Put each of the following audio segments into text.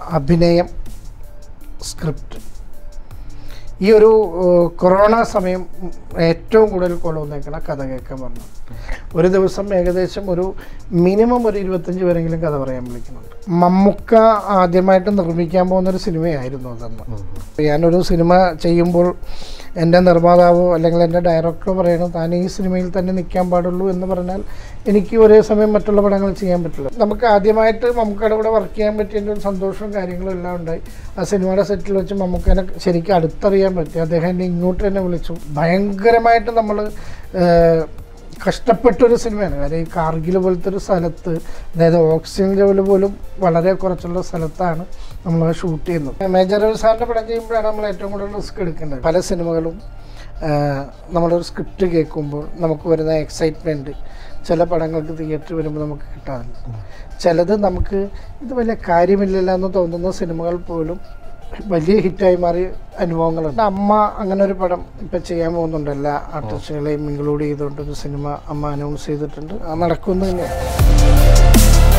അഭിനയം സ്ക്രിപ്റ്റ് ഈ ഒരു ഏഹ്, കൊറോണ സമയം ഏറ്റവും കൂടുതൽ കൊള്ളുന്നേക്കണ കഥ കേൾക്കാൻ പറഞ്ഞു ഒരു ദിവസം ഏകദേശം ഒരു മിനിമം ഒരു ഇരുപത്തഞ്ച് പേരെങ്കിലും കഥ പറയാൻ വിളിക്കുന്നുണ്ട് മമ്മൂക്ക ആദ്യമായിട്ട് നിർമ്മിക്കാൻ പോകുന്ന ഒരു സിനിമയായിരുന്നു അതെന്ന് ഞാനൊരു സിനിമ ചെയ്യുമ്പോൾ എൻ്റെ നിർമ്മാതാവോ അല്ലെങ്കിൽ എൻ്റെ ഡയറക്ടറോ പറയണം താൻ ഈ സിനിമയിൽ തന്നെ നിൽക്കാൻ പാടുള്ളൂ എന്ന് പറഞ്ഞാൽ എനിക്ക് ഒരേ സമയം മറ്റുള്ള പടങ്ങൾ ചെയ്യാൻ പറ്റില്ല നമുക്ക് ആദ്യമായിട്ട് മമ്മൂക്കയുടെ കൂടെ വർക്ക് ചെയ്യാൻ പറ്റിയതിൻ്റെ ഒരു സന്തോഷവും കാര്യങ്ങളും എല്ലാം ഉണ്ടായി ആ സിനിമയുടെ സെറ്റിൽ വെച്ച് മമ്മൂക്കനെ ശരിക്കും അടുത്തറിയാൻ പറ്റി അദ്ദേഹം എന്നെ ഇങ്ങോട്ട് തന്നെ വിളിച്ചു ഭയങ്കരമായിട്ട് നമ്മൾ കഷ്ടപ്പെട്ടൊരു സിനിമയാണ് കാര്യം ഈ കാർഗിൽ പോലത്തെ ഒരു സ്ഥലത്ത് അതായത് ഓക്സിജൻ ലെവൽ പോലും വളരെ കുറച്ചുള്ള സ്ഥലത്താണ് നമ്മൾ ഷൂട്ട് ചെയ്യുന്നത് മേജർ രവി സാറിൻ്റെ പടം ചെയ്യുമ്പോഴാണ് നമ്മൾ ഏറ്റവും കൂടുതൽ റിസ്ക് എടുക്കേണ്ടത് പല സിനിമകളും ആ, നമ്മളൊരു സ്ക്രിപ്റ്റ് കേൾക്കുമ്പോൾ നമുക്ക് വരുന്ന എക്സൈറ്റ്മെൻറ്റ് ചില പടങ്ങൾക്ക് തിയേറ്ററിൽ വരുമ്പോൾ നമുക്ക് കിട്ടാറില്ല ചിലത് നമുക്ക് ഇത് വലിയ കാര്യമില്ലല്ലോ എന്ന് തോന്നുന്ന സിനിമകൾ പോലും വലിയ ഹിറ്റായി മാറിയ അനുഭവങ്ങളുണ്ട് അമ്മ അങ്ങനെ ഒരു പടം ഇപ്പം ചെയ്യാൻ പോകുന്നുണ്ട് എല്ലാ ആർട്ടിസ്റ്റുകളെയും ഇൻക്ലൂഡ് ചെയ്തുകൊണ്ട് ഒരു സിനിമ അമ്മ അനൗൺസ് ചെയ്തിട്ടുണ്ട് അത് നടക്കുന്നു തന്നെയാണ്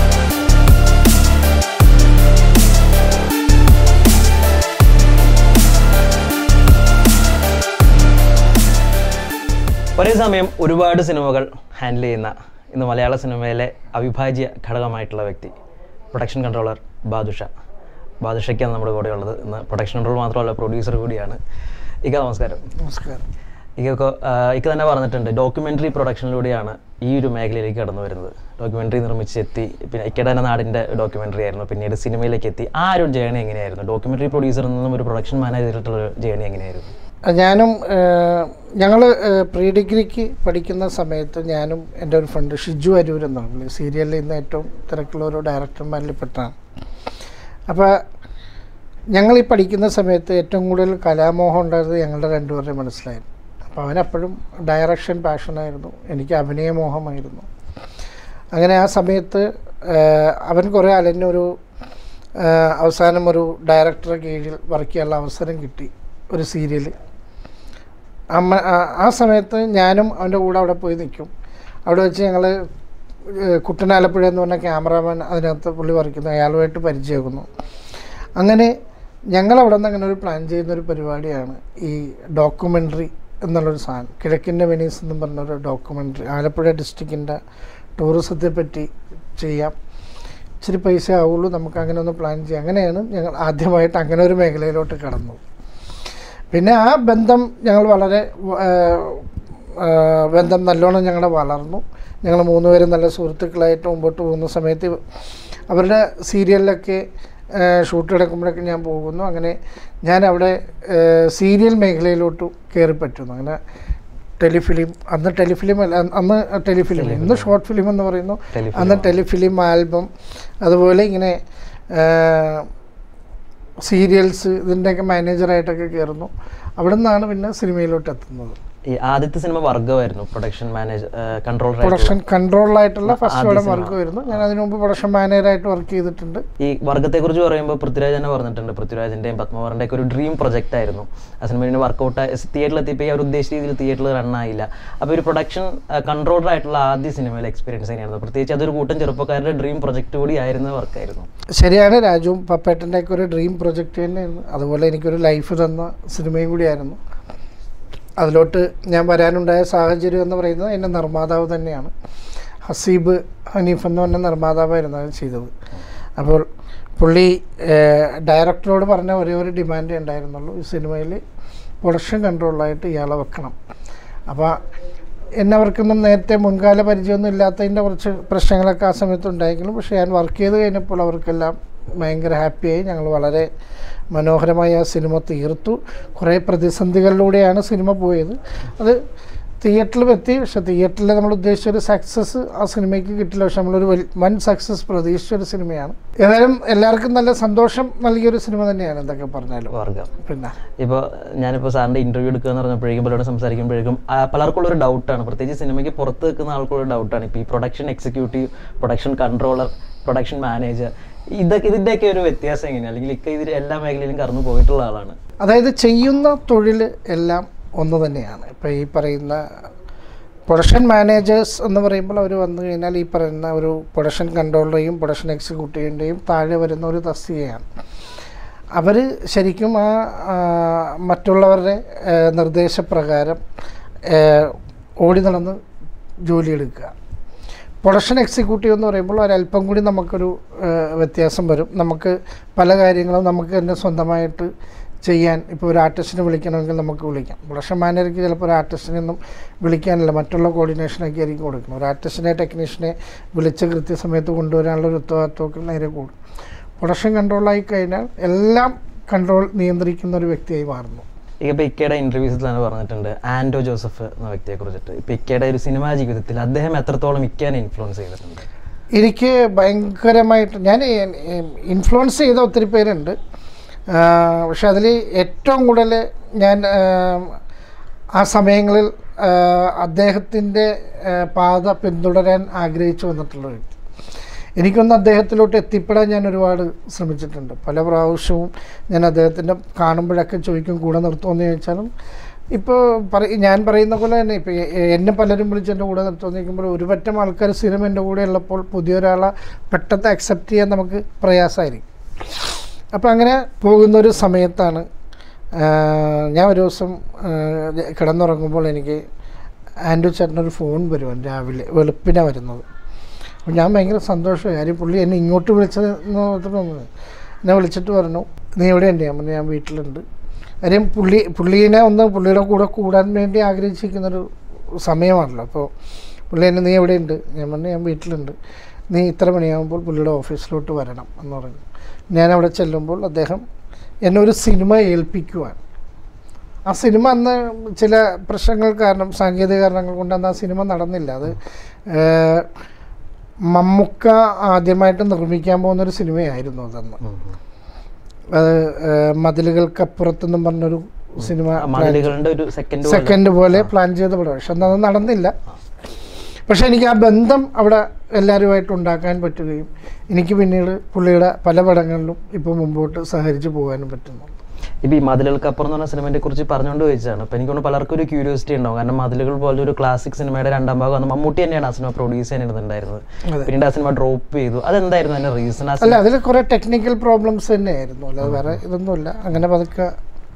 ഒരേ സമയം ഒരുപാട് സിനിമകൾ ഹാൻഡിൽ ചെയ്യുന്ന ഇന്ന് മലയാള സിനിമയിലെ അവിഭാജ്യ ഘടകമായിട്ടുള്ള വ്യക്തി പ്രൊഡക്ഷൻ കൺട്രോളർ ബാദുഷ ബാദുഷയ്ക്കാണ് നമ്മുടെ കൂടെ ഉള്ളത് ഇന്ന് പ്രൊഡക്ഷൻ കൺട്രോൾ മാത്രമല്ല പ്രൊഡ്യൂസർ കൂടിയാണ് ഇക്ക നമസ്കാരം നമസ്കാരം ഇക്കൊക്കെ ഇക്ക തന്നെ പറഞ്ഞിട്ടുണ്ട് ഡോക്യുമെൻ്ററി പ്രൊഡക്ഷനിലൂടെയാണ് ഈ ഒരു മേഖലയിലേക്ക് കടന്നു വരുന്നത് ഡോക്യുമെൻ്ററി നിർമ്മിച്ചെത്തി പിന്നെ ഇക്കയുടെ തന്നെ നാടിൻ്റെ ഡോക്യുമെൻ്ററി ആയിരുന്നു പിന്നീട് സിനിമയിലേക്ക് എത്തി ആ ഒരു ജേണി എങ്ങനെയായിരുന്നു ഡോക്യുമെൻ്ററി പ്രൊഡ്യൂസറിൽ നിന്നും ഒരു പ്രൊഡക്ഷൻ മാനേജറായിട്ടുള്ള ജേണി എങ്ങനെയായിരുന്നു ഞാനും ഞങ്ങൾ പ്രീ ഡിഗ്രിക്ക് പഠിക്കുന്ന സമയത്ത് ഞാനും എൻ്റെ ഒരു ഫ്രണ്ട് ഷിജു അരൂർ എന്നാണ് പുള്ളി സീരിയലിൽ ഇന്ന് ഏറ്റവും തിരക്കുള്ള ഒരു ഡയറക്ടർമാരിൽ പെട്ടാണ് അപ്പോൾ ഞങ്ങൾ ഈ പഠിക്കുന്ന സമയത്ത് ഏറ്റവും കൂടുതൽ കലാമോഹം ഉണ്ടായിരുന്നത് ഞങ്ങളുടെ രണ്ടുപേരുടെയും മനസ്സിലായിരുന്നു അപ്പോൾ അവനപ്പോഴും ഡയറക്ഷൻ പാഷനായിരുന്നു എനിക്ക് അഭിനയമോഹമായിരുന്നു അങ്ങനെ ആ സമയത്ത് ഏഹ്, അവൻ കുറേ അലഞ്ഞൊരു ഏഹ്, അവസാനം ഒരു ഡയറക്ടറെ കീഴിൽ വർക്ക് ചെയ്യാനുള്ള അവസരം കിട്ടി ഒരു സീരിയൽ അമ്മ ആ- ആ സമയത്ത് ഞാനും അവൻ്റെ കൂടെ അവിടെ പോയി നിൽക്കും അവിടെ വെച്ച് ഞങ്ങൾ കുട്ടനാലപ്പുഴ എന്ന് പറഞ്ഞ ക്യാമറാമാൻ അതിനകത്ത് പുള്ളി വരയ്ക്കുന്നു അയാളുമായിട്ട് പരിചയമാക്കുന്നു അങ്ങനെ ഞങ്ങൾ അവിടെ നിന്ന് അങ്ങനെ ഒരു പ്ലാൻ ചെയ്യുന്ന ഒരു പരിപാടിയാണ് ഈ ഡോക്യുമെൻ്ററി എന്നുള്ളൊരു സാധനം കിഴക്കിൻ്റെ വെനീസ് എന്നും പറഞ്ഞൊരു ഡോക്യുമെൻ്ററി ആലപ്പുഴ ഡിസ്ട്രിക്റ്റിൻ്റെ ടൂറിസത്തെ പറ്റി ചെയ്യാം ഇച്ചിരി പൈസ ആവുള്ളൂ നമുക്ക് അങ്ങനെ ഒന്ന് പ്ലാൻ ചെയ്യാം അങ്ങനെയാണ് ഞങ്ങൾ ആദ്യമായിട്ട് അങ്ങനെ ഒരു മേഖലയിലോട്ട് കടന്നത് പിന്നെ ആ ബന്ധം ഞങ്ങൾ വളരെ ആ, ആ, ബന്ധം നല്ലോണം ഞങ്ങളുടെ വളർന്നു ഞങ്ങൾ മൂന്നുപേരും നല്ല സുഹൃത്തുക്കളായിട്ട് മുമ്പോട്ട് പോകുന്ന സമയത്ത് അവരുടെ സീരിയലിലൊക്കെ ഷൂട്ട് എടുക്കുമ്പോഴൊക്കെ ഞാൻ പോകുന്നു അങ്ങനെ ഞാൻ അവിടെ ആ, സീരിയൽ മേഖലയിലോട്ട് കയറി പറ്റുന്നു അങ്ങനെ ടെലിഫിലിം അന്ന് ടെലിഫിലിം അല്ല അന്ന് ടെലിഫിലിം ഇന്ന് ഷോർട്ട് ഫിലിം എന്ന് പറയുന്നു Telefilm അന്ന് ടെലിഫിലിം ആൽബം അതുപോലെ ഇങ്ങനെ ആ, സീരിയൽസ് ഇതിൻ്റെയൊക്കെ മാനേജറായിട്ടൊക്കെ കയറുന്നു അവിടെ നിന്നാണ് പിന്നെ സിനിമയിലോട്ട് എത്തുന്നത് ഈ ആദ്യത്തെ സിനിമ വർഗമായിരുന്നു പ്രൊഡക്ഷൻ മാനേജർ കൺട്രോളർ പ്രൊഡക്ഷൻ കൺട്രോളായിട്ടുള്ള ഫസ്റ്റ് ആദ്യ ഇവിടെ സിനിമ. വർക്ക് വരുന്നു ഞാൻ അതിനു മുമ്പ് പ്രൊഡക്ഷൻ മാനേജറായിട്ട് വർക്ക് ചെയ്തിട്ടുണ്ട് ഈ വർഗത്തെ കുറിച്ച് പറയുമ്പോൾ പൃഥ്വിരാജ് തന്നെ പറഞ്ഞിട്ടുണ്ട് പൃഥ്വിരാജിന്റെയും പത്മവാറിന്റെ ഒക്കെ ഒരു ഡ്രീം പ്രൊജക്റ്റ് ആയിരുന്നു ആ സിനിമ പിന്നെ വർക്കൗട്ട് തിയേറ്ററിൽ എത്തിയപ്പോൾ അവർ ഉദ്ദേശിച്ച രീതിയിൽ തിയേറ്ററിൽ റൺ ആയില്ല അപ്പോൾ ഒരു പ്രൊഡക്ഷൻ കൺട്രോളർ ആയിട്ടുള്ള ആദ്യ സിനിമയിലെ എക്സ്പീരിയൻസ് എങ്ങനെയായിരുന്നു പ്രത്യേകിച്ച് അതൊരു കൂട്ടം ചെറുപ്പക്കാരുടെ ഡ്രീം പ്രൊജക്റ്റ് കൂടി ആയിരുന്ന വർക്കായിരുന്നു ശരിയാണ് രാജുവും പപ്പേട്ടൻ്റെ ഒക്കെ ഒരു ഡ്രീം പ്രൊജക്റ്റ് തന്നെയായിരുന്നു അതുപോലെ എനിക്കൊരു ലൈഫ് തന്ന സിനിമയും കൂടിയായിരുന്നു അതിലോട്ട് ഞാൻ വരാനുണ്ടായ സാഹചര്യം എന്ന് പറയുന്നത് എൻ്റെ നിർമ്മാതാവ് തന്നെയാണ് ഹസീബ് ഹനീഫ് എന്ന് പറഞ്ഞ നിർമ്മാതാവായിരുന്നു അത് ചെയ്തത് അപ്പോൾ പുള്ളി ഏഹ്, ഡയറക്ടറോട് പറഞ്ഞ ഒരേ ഒരു ഡിമാൻഡേ ഉണ്ടായിരുന്നുള്ളൂ ഈ സിനിമയിൽ പ്രൊഡക്ഷൻ കൺട്രോളായിട്ട് ഇയാളെ വെക്കണം അപ്പോൾ എന്നെ അവർക്കൊന്നും നേരത്തെ മുൻകാല പരിചയമൊന്നും ഇല്ലാത്തതിൻ്റെ കുറച്ച് പ്രശ്നങ്ങളൊക്കെ ആ സമയത്ത് ഉണ്ടായെങ്കിലും പക്ഷേ ഞാൻ വർക്ക് ചെയ്ത് കഴിഞ്ഞപ്പോൾ അവർക്കെല്ലാം ഭയങ്കര ഹാപ്പിയായി ഞങ്ങൾ വളരെ മനോഹരമായി ആ സിനിമ തീർത്തു കുറേ പ്രതിസന്ധികളിലൂടെയാണ് സിനിമ പോയത് അത് തിയേറ്ററിലും എത്തി പക്ഷെ തിയേറ്ററിൽ നമ്മൾ ഉദ്ദേശിച്ച ഒരു സക്സസ് ആ സിനിമയ്ക്ക് കിട്ടില്ല പക്ഷെ നമ്മളൊരു വലി- വൻ സക്സസ് പ്രതീക്ഷിച്ച ഒരു സിനിമയാണ് ഏതായാലും എല്ലാവർക്കും നല്ല സന്തോഷം നൽകിയൊരു സിനിമ തന്നെയാണ് എന്തൊക്കെ പറഞ്ഞാലും വർഗം പിന്നെ ഇപ്പോൾ ഞാനിപ്പോൾ സാറിൻ്റെ ഇൻ്റർവ്യൂ എടുക്കുക എന്ന് പറഞ്ഞപ്പോഴേക്കും പലരോടും സംസാരിക്കുമ്പോഴേക്കും ആ, പലർക്കുള്ള ഒരു ഡൗട്ടാണ് പ്രത്യേകിച്ച് സിനിമയ്ക്ക് പുറത്ത് നിൽക്കുന്ന ആൾക്കുള്ള ഡൗട്ടാണ് ഇപ്പോൾ ഈ production executive production controller production manager ഇതൊക്കെ ഇതിൻ്റെയൊക്കെ ഒരു വ്യത്യാസം എങ്ങനെയാണ് അല്ലെങ്കിൽ ഇക്ക ഇതിൽ എല്ലാ മേഖലയിലും കടന്നു പോയിട്ടുള്ള ആളാണ് അതായത് ചെയ്യുന്ന തൊഴിൽ എല്ലാം ഒന്ന് തന്നെയാണ് ഇപ്പോൾ ഈ പറയുന്ന പ്രൊഡക്ഷൻ മാനേജേഴ്സ് എന്ന് പറയുമ്പോൾ അവർ വന്നു കഴിഞ്ഞാൽ ഈ പറയുന്ന ഒരു പ്രൊഡക്ഷൻ കൺട്രോളറെയും പ്രൊഡക്ഷൻ എക്സിക്യൂട്ടീവിൻ്റെയും താഴെ വരുന്ന ഒരു തസ്തികയാണ് അവർ ശരിക്കും ആ ആ, മറ്റുള്ളവരുടെ ആ, നിർദ്ദേശപ്രകാരം ആ, ഓടി നടന്ന് ജോലിയെടുക്കുക പ്രൊഡക്ഷൻ എക്സിക്യൂട്ടീവ് എന്ന് പറയുമ്പോൾ ഒരല്പം കൂടി നമുക്കൊരു ആ, വ്യത്യാസം വരും നമുക്ക് പല കാര്യങ്ങളും നമുക്ക് തന്നെ സ്വന്തമായിട്ട് ചെയ്യാൻ ഇപ്പോൾ ഒരു ആർട്ടിസ്റ്റിനെ വിളിക്കണമെങ്കിൽ നമുക്ക് വിളിക്കാം പ്രൊഡക്ഷൻ മാനേജർക്ക് ചിലപ്പോൾ ഒരു ആർട്ടിസ്റ്റിനെ ഒന്നും വിളിക്കാനില്ല മറ്റുള്ള കോർഡിനേഷനൊക്കെ ആയിരിക്കും കൊടുക്കണം ഒരു ആർട്ടിസ്റ്റിനെ ടെക്നീഷ്യനെ വിളിച്ച് കൃത്യസമയത്ത് കൊണ്ടുവരാനുള്ള ഒരു ഉത്തരവാദിത്വമൊക്കെ നേരെ കൂടും പ്രൊഡക്ഷൻ കൺട്രോളായി കഴിഞ്ഞാൽ എല്ലാം കൺട്രോൾ നിയന്ത്രിക്കുന്ന ഒരു വ്യക്തിയായി മാറുന്നു ഇപ്പൊ ഇക്കയുടെ ഇന്റർവ്യൂസിൽ തന്നെ പറഞ്ഞിട്ടുണ്ട് ആൻഡോ ജോസഫ് എന്ന വ്യക്തിയെ കുറിച്ചിട്ട് ഇപ്പൊ ഇക്കയുടെ ഒരു സിനിമാ ജീവിതത്തിൽ അദ്ദേഹം എത്രത്തോളം ഇക്കാനെ ഇൻഫ്ലുവൻസ് ചെയ്തിട്ടുണ്ട് എനിക്ക് ഭയങ്കരമായിട്ട് ഞാൻ ഇൻഫ്ലുവൻസ് ചെയ്ത ഒത്തിരി പേരുണ്ട് ആ, പക്ഷെ അതിൽ ഏറ്റവും കൂടുതൽ ഞാൻ ആ, ആ സമയങ്ങളിൽ അദ്ദേഹത്തിൻ്റെ പാത പിന്തുടരാൻ ആഗ്രഹിച്ചു വന്നിട്ടുള്ള വ്യക്തി എനിക്കൊന്ന് അദ്ദേഹത്തിലോട്ട് എത്തിപ്പെടാൻ ഞാൻ ഒരുപാട് ശ്രമിച്ചിട്ടുണ്ട് പല പ്രാവശ്യവും ഞാൻ അദ്ദേഹത്തിൻ്റെ കാണുമ്പോഴൊക്കെ ചോദിക്കും കൂടെ നിർത്തുമെന്ന് ചോദിച്ചാലും ഇപ്പോൾ പറ ഞാൻ പറയുന്ന പോലെ തന്നെ ഇപ്പോൾ എന്നെ പലരും വിളിച്ച് എൻ്റെ കൂടെ നിർത്തുമെന്ന് ചോദിക്കുമ്പോൾ ഒരു പറ്റം ആൾക്കാർ സ്ഥിരം എൻ്റെ കൂടെ ഉള്ളപ്പോൾ പുതിയൊരാളെ പെട്ടെന്ന് അക്സെപ്റ്റ് ചെയ്യാൻ നമുക്ക് പ്രയാസമായിരിക്കും അപ്പോൾ അങ്ങനെ പോകുന്നൊരു സമയത്താണ് ആ, ഞാൻ ഒരു ദിവസം ആ, കിടന്നുറങ്ങുമ്പോൾ എനിക്ക് ആൻഡ്രു ചേട്ടനൊരു ഫോൺ വരും രാവിലെ വെളുപ്പിനാണ് വരുന്നത് അപ്പോൾ ഞാൻ ഭയങ്കര സന്തോഷമായി കാര്യം പുള്ളി എന്നെ ഇങ്ങോട്ട് വിളിച്ചത് എന്ന് ഓർത്തിട്ട് വന്നത് എന്നെ വിളിച്ചിട്ട് പറഞ്ഞു നീ എവിടെയുണ്ട് ഞാൻ പറഞ്ഞു ഞാൻ വീട്ടിലുണ്ട് കാര്യം പുള്ളി പുള്ളീനെ ഒന്ന് പുള്ളിയുടെ കൂടെ കൂടാൻ വേണ്ടി ആഗ്രഹിച്ചിരിക്കുന്നൊരു സമയമാണല്ലോ അപ്പോൾ പുള്ളി എന്നെ നീ എവിടെയുണ്ട് ഞാൻ പറഞ്ഞു ഞാൻ വീട്ടിലുണ്ട് നീ ഇത്ര മണിയാകുമ്പോൾ പുള്ളിയുടെ ഓഫീസിലോട്ട് വരണം എന്ന് പറഞ്ഞു ഞാൻ അവിടെ ചെല്ലുമ്പോൾ അദ്ദേഹം എന്നെ ഒരു സിനിമ ഏൽപ്പിക്കുവാൻ ആ സിനിമ അന്ന് ചില പ്രശ്നങ്ങൾ കാരണം സാങ്കേതിക കാരണങ്ങൾ കൊണ്ട് അന്ന് ആ സിനിമ നടന്നില്ല അത് ഏഹ്, മമ്മുക്ക ആദ്യമായിട്ട് നിർമ്മിക്കാൻ പോകുന്നൊരു സിനിമയായിരുന്നു അതന്ന് ഉം ഉം. അത് ഏഹ്, മതിലുകൾക്കപ്പുറത്തെന്നും പറഞ്ഞൊരു സിനിമ ആ മതിലുകളുടെ ഒരു സെക്കൻഡ് സെക്കൻഡ് പോലെ പ്ലാൻ ചെയ്ത പടം പക്ഷെ അന്ന് അത് നടന്നില്ല പക്ഷെ എനിക്ക് ആ ബന്ധം അവിടെ എല്ലാവരുമായിട്ട് ഉണ്ടാക്കാൻ പറ്റുകയും എനിക്ക് പിന്നീട് പുള്ളിയുടെ പല പടങ്ങളിലും ഇപ്പോൾ മുമ്പോട്ട് സഹകരിച്ച് പോകാനും പറ്റുന്നു ഇപ്പൊ ഈ മതിലുകൾക്കപ്പുറം എന്ന് പറഞ്ഞ സിനിമയെ കുറിച്ച് പറഞ്ഞുകൊണ്ട് ചോദിച്ചതാണ് അപ്പൊ എനിക്ക് തോന്നുന്നു പലർക്കും ഒരു ക്യൂരിയോസിറ്റി ഉണ്ടാവും കാരണം മതിലുകൾ പോലെ ഒരു ക്ലാസിക് സിനിമയുടെ രണ്ടാം ഭാഗം അന്ന് മമ്മൂട്ടി തന്നെയാണ് ആ സിനിമ പ്രൊഡ്യൂസ് ചെയ്യാനിരുന്നുണ്ടായിരുന്നത് അതെ. പിന്നീട് ആ സിനിമ ഡ്രോപ്പ് ചെയ്തു അതെന്തായിരുന്നു അതിന്റെ റീസൺ ആ അല്ല അതിൽ കുറേ ടെക്നിക്കൽ പ്രോബ്ലംസ് തന്നെയായിരുന്നു അല്ലാതെ വേറെ ഇതൊന്നുമില്ല അങ്ങനെ പതുക്കെ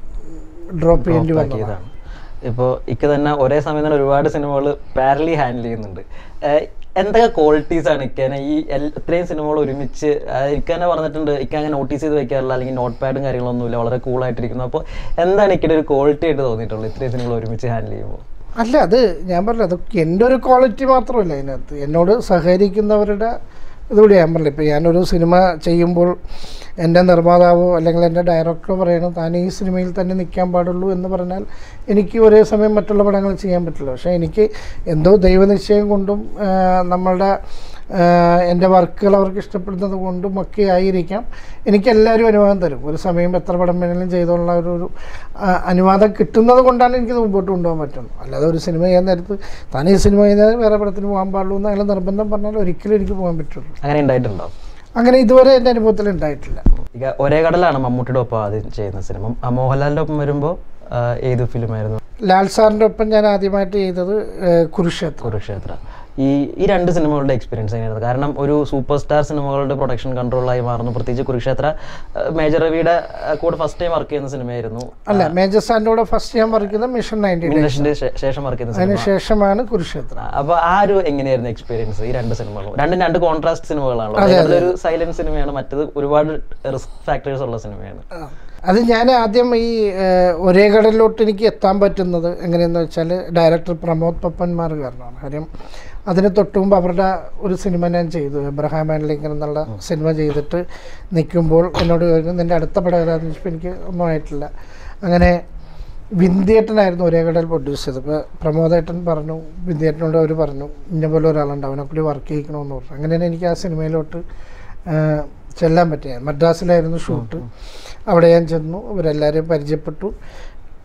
ഡ്രോപ്പ് ചെയ്യേണ്ടി വന്നതാണ് ആക്കിയതാണ് ഇപ്പോൾ ഇക്ക തന്നെ ഒരേ സമയം തന്നെ ഒരുപാട് സിനിമകൾ പാരലി ഹാൻഡിൽ ചെയ്യുന്നുണ്ട് ഏഹ് എന്തൊക്കെ ക്വാളിറ്റീസ് ആണ് ഇക്കനെ ഈ എൽ- ഇത്രയും സിനിമകൾ ഒരുമിച്ച് ആഹ് ഇക്ക തന്നെ പറഞ്ഞിട്ടുണ്ട് ഇക്ക അങ്ങനെ നോട്ടീസ് ചെയ്ത് വെക്കാറില്ല അല്ലെങ്കിൽ നോട്ട് പാഡും കാര്യങ്ങളൊന്നുമില്ല വളരെ കൂൾ ആയിട്ടിരിക്കുന്നു അപ്പോൾ എന്താണ് ഇക്കയുടെ ഒരു ക്വാളിറ്റി ആയിട്ട് തോന്നിയിട്ടുള്ളത് ഇത്രയും സിനിമകൾ ഒരുമിച്ച് ഹാൻഡിൽ ചെയ്യുമ്പോൾ അല്ല അത് ഞാൻ പറഞ്ഞില്ല അത് എൻ്റെ ഒരു ക്വാളിറ്റി മാത്രമല്ല അതിനകത്ത് എന്നോട് സഹകരിക്കുന്നവരുടെ ഇതുകൂടി ഞാൻ പറഞ്ഞില്ല ഇപ്പോൾ ഞാനൊരു സിനിമ ചെയ്യുമ്പോൾ എൻ്റെ നിർമ്മാതാവോ അല്ലെങ്കിൽ എൻ്റെ ഡയറക്ടറോ പറയണം താൻ ഈ സിനിമയിൽ തന്നെ നിൽക്കാൻ പാടുള്ളൂ എന്ന് പറഞ്ഞാൽ എനിക്ക് ഒരേ സമയം മറ്റുള്ള പടങ്ങൾ ചെയ്യാൻ പറ്റില്ല പക്ഷേ എനിക്ക് എന്തോ ദൈവനിശ്ചയം കൊണ്ടും ആ, നമ്മളുടെ ആ, എൻ്റെ വർക്കുകൾ അവർക്ക് ഇഷ്ടപ്പെടുന്നത് കൊണ്ടും ഒക്കെ ആയിരിക്കാം എനിക്ക് എല്ലാവരും അനുവാദം തരും ഒരു സമയം എത്ര പടം വേണമെങ്കിലും ചെയ്തോളുള്ള ഒരു ഒരു ആ, അനുവാദം കിട്ടുന്നത് കൊണ്ടാണ് എനിക്ക് മുമ്പോട്ട് കൊണ്ടുപോകാൻ പറ്റുന്നത് അല്ലാതെ ഒരു സിനിമ ചെയ്യാൻ നേരത്ത് താൻ ഈ സിനിമ ചെയ്താൽ വേറെ പടത്തിന് പോകാൻ പാടുള്ളൂ എന്ന് അയാൾ നിർബന്ധം പറഞ്ഞാൽ ഒരിക്കലും എനിക്ക് പോകാൻ പറ്റുള്ളൂ അങ്ങനെ ഉണ്ടായിട്ടുണ്ടോ അങ്ങനെ ഇതുവരെ എൻ്റെ അനുഭവത്തിൽ ഉണ്ടായിട്ടില്ല ഇക ഒരേ കടലാണ് മമ്മൂട്ടിയുടെ ഒപ്പം ആദ്യം ചെയ്യുന്ന സിനിമ ആ മോഹൻലാലിൻ്റെ ഒപ്പം വരുമ്പോൾ ഏത് ഫിലിമായിരുന്നു ലാൽ സാറിൻ്റെ ഒപ്പം ഞാൻ ആദ്യമായിട്ട് ചെയ്തത് ഏഹ്, കുരുക്ഷേത്രം കുരുക്ഷേത്ര ഈ ഈ രണ്ട് സിനിമകളുടെ എക്സ്പീരിയൻസ് എങ്ങനെയായിരുന്നു കാരണം ഒരു സൂപ്പർ സ്റ്റാർ സിനിമകളുടെ പ്രൊഡക്ഷൻ കൺട്രോളായി മാറുന്നു പ്രത്യേകിച്ച് കുരുക്ഷേത്ര അഹ് മേജർ രവിയുടെ അഹ് കൂടെ ഫസ്റ്റ് ടൈം വർക്ക് ചെയ്യുന്ന സിനിമയായിരുന്നു അല്ല മേജർ സാറിൻ്റെ കൂടെ ഫസ്റ്റ് ഞാൻ പറയുന്നത് മിഷൻ നയൻറ്റി ഡേയ്സ് മിന്നഷിന്റെ ശേ- ശേഷം വർക്ക് ചെയ്യുന്ന സിനിമ അതിന് ശേഷമാണ് കുരുക്ഷേത്രം അപ്പൊ ആ ഒരു എങ്ങനെയായിരുന്നു എക്സ്പീരിയൻസ് ഈ രണ്ട് സിനിമകളും രണ്ടും രണ്ട് കോൺട്രാസ്റ്റ് സിനിമകളാണല്ലോ ഒരു സൈലന്റ് സിനിമയാണ് മറ്റത് ഒരുപാട് റിസ്ക് ഫാക്ടേഴ്സ് ഉള്ള സിനിമയാണ് ആ. അത് ഞാൻ ആദ്യം ഈ ഏഹ്, ഒരേ കടലിലോട്ട് എനിക്ക് എത്താൻ പറ്റുന്നത് എങ്ങനെയെന്ന് വെച്ചാൽ ഡയറക്ടർ പ്രമോദ് പപ്പന്മാർ കാരണമാണ് കാര്യം അതിന് തൊട്ട് മുമ്പ് അവരുടെ ഒരു സിനിമ ഞാൻ ചെയ്തു എബ്രഹാം ആൻഡ് ലിങ്കൻ എന്നുള്ള സിനിമ ചെയ്തിട്ട് നിൽക്കുമ്പോൾ എന്നോട് ചോദിക്കുന്നു നിൻ്റെ അടുത്ത പടം ഏതാണെന്ന് ചോദിച്ചപ്പോൾ എനിക്ക് ഒന്നും ആയിട്ടില്ല അങ്ങനെ വിന്ധ്യേട്ടനായിരുന്നു ഒരേ കടൽ പ്രൊഡ്യൂസ് ചെയ്തത് അപ്പോൾ പ്രമോദേട്ടൻ പറഞ്ഞു വിന്ധ്യേട്ടനോട് അവർ പറഞ്ഞു ഇന്ന പോലെ ഒരാളുണ്ട് അവനെ കൂടി വർക്ക് ചെയ്യിക്കണമെന്ന് പറഞ്ഞു അങ്ങനെയാണ് എനിക്ക് ആ സിനിമയിലോട്ട് ആ, ചെല്ലാൻ പറ്റിയത് മദ്രാസിലായിരുന്നു ഷൂട്ട് അവിടെ ഞാൻ ചെന്നു ഇവരെല്ലാവരെയും പരിചയപ്പെട്ടു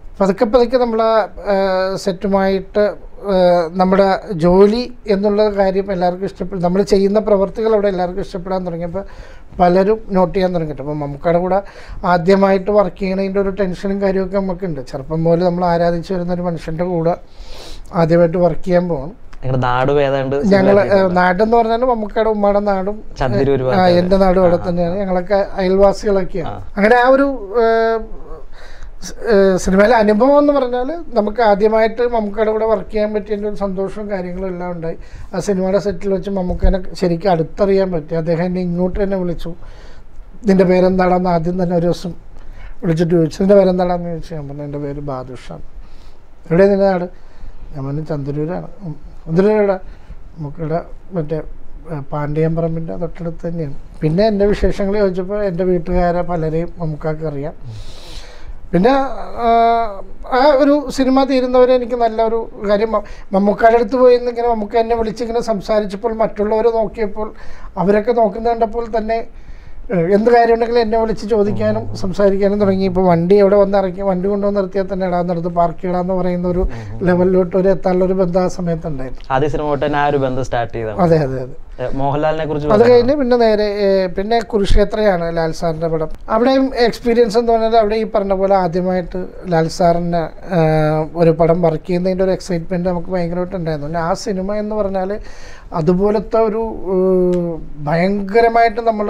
പതുക്കെ പതുക്കെ നമ്മൾ സെറ്റുമായിട്ട് നമ്മുടെ ജോലി എന്നുള്ള കാര്യം എല്ലാവർക്കും ഇഷ്ടപ്പെടും നമ്മൾ ചെയ്യുന്ന പ്രവർത്തികൾ അവിടെ എല്ലാവർക്കും ഇഷ്ടപ്പെടാൻ തുടങ്ങിയപ്പോൾ പലരും നോട്ട് ചെയ്യാൻ തുടങ്ങിയിട്ട് അപ്പോൾ നമുക്കടെ കൂടെ ആദ്യമായിട്ട് വർക്ക് ചെയ്യണതിൻ്റെ ഒരു ടെൻഷനും കാര്യമൊക്കെ നമുക്കുണ്ട് ചെറുപ്പം മുതൽ നമ്മൾ ആരാധിച്ചു വരുന്ന ഒരു മനുഷ്യൻ്റെ കൂടെ ആദ്യമായിട്ട് വർക്ക് ചെയ്യാൻ പോകണം നിങ്ങളുടെ നാട് ഏതാണ്ട് ഞങ്ങൾ നാടെന്ന് പറഞ്ഞാൽ മമ്മൂക്കയുടെ ഉമ്മയുടെ നാടും ചന്ദ്രൂർ ആ, എൻ്റെ നാടും അവിടെ തന്നെയാണ് ഞങ്ങളൊക്കെ അയൽവാസികളൊക്കെയാണ് അങ്ങനെ ആ ഒരു ഏഹ്, സ്- ഏഹ്, സിനിമയിലെ അനുഭവം എന്ന് പറഞ്ഞാൽ നമുക്ക് ആദ്യമായിട്ട് മമ്മൂക്കയുടെ കൂടെ വർക്ക് ചെയ്യാൻ പറ്റിയതിൻ്റെ ഒരു സന്തോഷവും കാര്യങ്ങളും എല്ലാം ഉണ്ടായി ആ സിനിമയുടെ സെറ്റിൽ വെച്ച് മമ്മൂക്കനെ ശരിക്കും അടുത്തറിയാൻ പറ്റി അദ്ദേഹം എന്നെ ഇങ്ങോട്ട് തന്നെ വിളിച്ചു നിൻ്റെ പേരെന്താണെന്ന് ആദ്യം തന്നെ ഒരു ദിവസം വിളിച്ചിട്ട് ചോദിച്ചു നിൻ്റെ പേരെന്താണെന്ന് ചോദിച്ചു ഞാൻ പറഞ്ഞു എൻ്റെ പേര് ബാദുഷാണ് എവിടെ നിൻ്റെ നാട് ഞാൻ പറഞ്ഞു ചന്ദ്രൂരാണ് ഉം. ചന്ദ്രൂരെവിടെ നമുക്കിവിടെ മറ്റേ ഏഹ്, പാണ്ഡ്യൻ പറമ്പിൻ്റെ തൊട്ടടുത്ത് തന്നെയാണ് പിന്നെ എൻ്റെ വിശേഷങ്ങൾ ചോദിച്ചപ്പോൾ എൻ്റെ വീട്ടുകാരെ പലരെയും നമുക്കൊക്കെ അറിയാം പിന്നെ ആ, ആ ഒരു സിനിമ തീരുന്നവരെ എനിക്ക് നല്ലൊരു കാര്യം മ- മമ്മൂക്കായുടെ അടുത്ത് പോയി നിന്ന് ഇങ്ങനെ മമ്മൂക്ക എന്നെ വിളിച്ചിങ്ങനെ സംസാരിച്ചപ്പോൾ മറ്റുള്ളവർ നോക്കിയപ്പോൾ അവരൊക്കെ നോക്കുന്ന കണ്ടപ്പോൾ തന്നെ ഏഹ്, എന്ത് കാര്യം ഉണ്ടെങ്കിലും എന്നെ വിളിച്ച് ചോദിക്കാനും സംസാരിക്കാനും തുടങ്ങി ഇപ്പോൾ വണ്ടി എവിടെ വന്ന് ഇറക്കി വണ്ടി കൊണ്ടുവന്ന് നിർത്തിയാൽ തന്നെ ഇടാന്നിടത്ത് പാർക്ക് ഇടാന്ന് പറയുന്ന ഒരു ലെവലിലോട്ട് ഒരു എത്താനുള്ള ഒരു ബന്ധം ആ സമയത്തുണ്ടായിരുന്നു ആദ്യ സിനിമ തൊട്ട് തന്നെ ആ ഒരു ബന്ധം സ്റ്റാർട്ട് ചെയ്തതാണ് അതെ അതെ അതെ ഏഹ് മോഹൻലാലിനെ കുറിച്ച് അത് കഴിഞ്ഞ് പിന്നെ നേരെ ഏഹ്, പിന്നെ കുരുക്ഷേത്രയാണ് ലാൽ സാറിൻ്റെ പടം അവിടെയും എക്സ്പീരിയൻസ് എന്ന് പറഞ്ഞാൽ അവിടെ ഈ പറഞ്ഞ പോലെ ആദ്യമായിട്ട് ലാൽ സാറിൻ്റെ ഏഹ്, ഒരു പടം വർക്ക് ചെയ്യുന്നതിൻ്റെ ഒരു എക്സൈറ്റ്മെൻറ്റ് നമുക്ക് ഭയങ്കരമായിട്ട് ഉണ്ടായിരുന്നു പിന്നെ ആ സിനിമ എന്ന് പറഞ്ഞാൽ അതുപോലത്തെ ഒരു ഏഹ്, ഭയങ്കരമായിട്ട് നമ്മൾ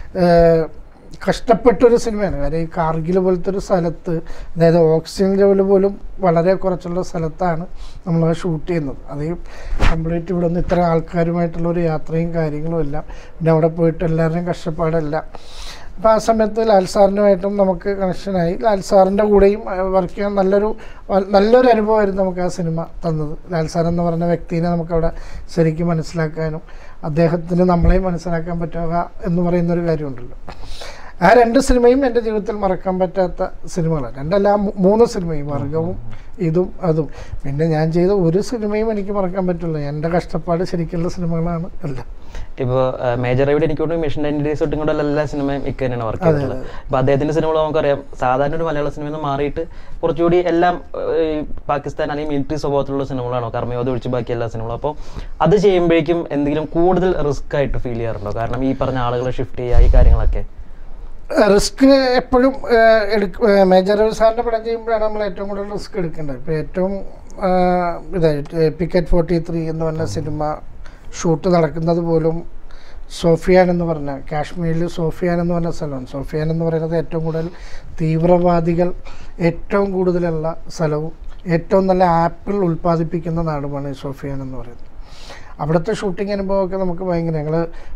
കഷ്ടപ്പെട്ടൊരു സിനിമയാണ് കാര്യം ഈ കാർഗിൽ പോലത്തെ ഒരു സ്ഥലത്ത് അതായത് ഓക്സിജൻ ലെവൽ പോലും വളരെ കുറച്ചുള്ള സ്ഥലത്താണ് നമ്മൾ ഷൂട്ട് ചെയ്യുന്നത് അത് കംപ്ലീറ്റ് ഇവിടെ നിന്ന് ഇത്ര ആൾക്കാരുമായിട്ടുള്ള ഒരു യാത്രയും കാര്യങ്ങളും എല്ലാം പിന്നെ അവിടെ പോയിട്ട് എല്ലാവരുടെയും കഷ്ടപ്പാടെല്ലാം അപ്പോൾ ആ സമയത്ത് ലാൽ സാറിനുമായിട്ടും നമുക്ക് കണക്ഷനായി ലാൽ സാറിൻ്റെ കൂടെയും വർക്ക് ചെയ്യാൻ നല്ലൊരു വ- നല്ലൊരു അനുഭവമായിരുന്നു നമുക്ക് ആ സിനിമ തന്നത് ലാൽ സാർ എന്ന് പറഞ്ഞ വ്യക്തിനെ നമുക്കവിടെ ശരിക്കും മനസ്സിലാക്കാനും അദ്ദേഹത്തിന് നമ്മളെയും മനസ്സിലാക്കാൻ പറ്റുക എന്ന് പറയുന്നൊരു കാര്യമുണ്ടല്ലോ ആ രണ്ട് സിനിമയും എൻ്റെ ജീവിതത്തിൽ മറക്കാൻ പറ്റാത്ത സിനിമകളാണ് രണ്ടല്ല ആ മൂ- മൂന്ന് സിനിമയും വർഗവും ഇതും അതും പിന്നെ ഞാൻ ചെയ്ത ഒരു സിനിമയും എനിക്ക് മറക്കാൻ പറ്റില്ല എൻ്റെ കഷ്ടപ്പാട് ശരിക്കുള്ള സിനിമകളാണ് എല്ലാം ഇപ്പോൾ മേജർ റൈഡ് എനിക്ക് തോന്നുന്നു മിഷൻ നയൻറ്റി ഡേയ്സ് തൊട്ടും കൂടെ എല്ലാ സിനിമയും ഇക്ക തന്നെയാണ് വർക്ക് ചെയ്തിട്ടുള്ളത് ഇപ്പോൾ അദ്ദേഹത്തിന്റെ സിനിമകൾ നമുക്കറിയാം സാധാരണ ഒരു മലയാള സിനിമയിൽ നിന്ന് മാറിയിട്ട് കുറച്ചുകൂടി എല്ലാം ഏഹ്, ഈ പാകിസ്ഥാൻ അല്ലെങ്കിൽ മിലിറ്ററി സ്വഭാവത്തിലുള്ള സിനിമകളാണോ കർമ്മയോധ ഒഴിച്ച് ബാക്കി എല്ലാ സിനിമകളും അപ്പോൾ അത് ചെയ്യുമ്പോഴേക്കും എന്തെങ്കിലും കൂടുതൽ റിസ്ക് ആയിട്ട് ഫീൽ ചെയ്യാറുണ്ടോ കാരണം ഈ പറഞ്ഞ ആളുകളെ ഷിഫ്റ്റ് ചെയ്യുക ഈ കാര്യങ്ങളൊക്കെ റിസ്ക് എപ്പോഴും എടുക്ക മേജർ സാറിൻ്റെ പടം ചെയ്യുമ്പോഴാണ് നമ്മൾ ഏറ്റവും കൂടുതൽ റിസ്ക് എടുക്കേണ്ടത് ഇപ്പോൾ ഏറ്റവും ഏഹ്, ഇതായിട്ട് പിക്കറ്റ് ഫോർട്ടി ത്രീ എന്ന് പറഞ്ഞ സിനിമ ഷൂട്ട് നടക്കുന്നത് പോലും സോഫിയാൻ എന്ന് പറഞ്ഞ കാശ്മീരിൽ സോഫിയാൻ എന്ന് പറഞ്ഞ സ്ഥലമാണ് സോഫിയാൻ എന്ന് പറയുന്നത് ഏറ്റവും കൂടുതൽ തീവ്രവാദികൾ ഏറ്റവും കൂടുതലുള്ള സ്ഥലവും ഏറ്റവും നല്ല ആപ്പിൾ ഉൽപ്പാദിപ്പിക്കുന്ന നാടുമാണ് ഈ സോഫിയാൻ എന്ന് പറയുന്നത് അവിടുത്തെ ഷൂട്ടിംഗ് അനുഭവമൊക്കെ നമുക്ക് ഭയങ്കര ഞങ്ങൾ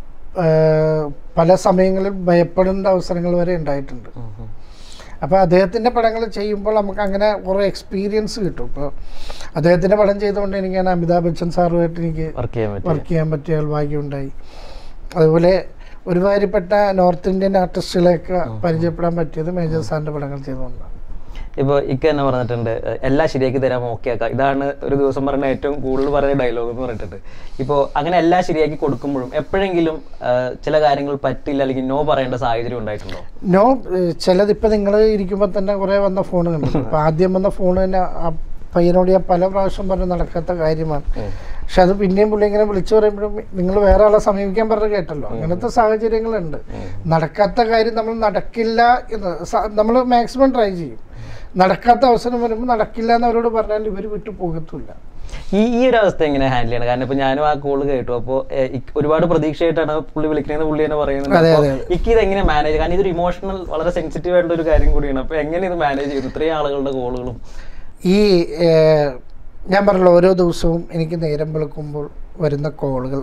പല സമയങ്ങളിൽ ഭയപ്പെടേണ്ട അവസരങ്ങൾ വരെ ഉണ്ടായിട്ടുണ്ട് അപ്പോൾ അദ്ദേഹത്തിൻ്റെ പടങ്ങൾ ചെയ്യുമ്പോൾ നമുക്ക് അങ്ങനെ കുറേ എക്സ്പീരിയൻസ് കിട്ടും ഇപ്പോൾ അദ്ദേഹത്തിൻ്റെ പടം ചെയ്തുകൊണ്ട് എനിക്ക് ഞാൻ അമിതാഭ് ബച്ചൻ സാറുമായിട്ട് എനിക്ക് വർക്ക് ചെയ്യാൻ പറ്റും വർക്ക് ചെയ്യാൻ പറ്റിയ ഭാഗ്യമുണ്ടായി അതുപോലെ ഒരുമാതിരിപ്പെട്ട നോർത്ത് ഇന്ത്യൻ ആർട്ടിസ്റ്റുകളെയൊക്കെ പരിചയപ്പെടാൻ പറ്റിയത് മേജർ സാറിൻ്റെ പടങ്ങൾ ചെയ്തുകൊണ്ടാണ് ഇപ്പോൾ ഇക്ക തന്നെ പറഞ്ഞിട്ടുണ്ട് ഏഹ്, എല്ലാം ശരിയാക്കി തരാം ഓക്കെ ആക്കാം ഇതാണ് ഒരു ദിവസം പറയുന്ന ഏറ്റവും കൂടുതൽ പറയുന്ന ഡയലോഗ് എന്ന് പറഞ്ഞിട്ടുണ്ട് ഇപ്പോൾ അങ്ങനെ എല്ലാം ശരിയാക്കി കൊടുക്കുമ്പോഴും എപ്പോഴെങ്കിലും ഏഹ്, ചില കാര്യങ്ങൾ പറ്റില്ല അല്ലെങ്കിൽ നോ പറയേണ്ട സാഹചര്യം ഉണ്ടായിട്ടുണ്ടോ നോ ഏഹ് ചിലത് ഇപ്പം നിങ്ങൾ ഇരിക്കുമ്പോൾ തന്നെ കുറേ വന്ന ഫോൺ കണ്ടു ഇപ്പം ആദ്യം വന്ന ഫോൺ തന്നെ ആ പയ്യനോട് ഞാൻ പല പ്രാവശ്യം പറഞ്ഞ് നടക്കാത്ത കാര്യമാണ് പക്ഷെ അത് പിന്നെയും പുള്ളി ഇങ്ങനെ വിളിച്ചു പറയുമ്പോഴും നിങ്ങൾ വേറെ ആളെ സമീപിക്കാൻ പറഞ്ഞ് കേട്ടല്ലോ അങ്ങനത്തെ സാഹചര്യങ്ങളുണ്ട് നടക്കാത്ത കാര്യം നമ്മൾ നടക്കില്ല എന്ന് നമ്മൾ മാക്സിമം ട്രൈ ചെയ്യും നടക്കാത്ത അവസരം വരുമ്പോൾ നടക്കില്ല എന്ന് അവരോട് പറഞ്ഞാൽ ഇവർ വിട്ടു പോകത്തില്ല ഈ ഈ ഒരു അവസ്ഥ എങ്ങനെ ഹാൻഡിൽ ചെയ്യണം കാരണം ഇപ്പൊ ഞാനും ആ കോള് കേട്ടു അപ്പോൾ ഒരുപാട് പ്രതീക്ഷയായിട്ടാണ് പുള്ളി വിളിക്കുന്നത് പുള്ളി തന്നെ പറയുന്നത് അതെ, അപ്പോൾ അതെ, ഇക്ക് ഇത് എങ്ങനെ മാനേജ് കാരണം ഇതൊരു ഇമോഷണൽ വളരെ സെൻസിറ്റീവ് ആയിട്ടുള്ള ഒരു കാര്യം കൂടിയാണ് അപ്പൊ എങ്ങനെ ഇത് മാനേജ് ചെയ്തു ഇത്രയും ആളുകളുടെ കോളുകളും ഈ ഏഹ്, ഞാൻ പറഞ്ഞല്ലോ ഓരോ ദിവസവും എനിക്ക് നേരം വെളുക്കുമ്പോൾ വരുന്ന കോളുകൾ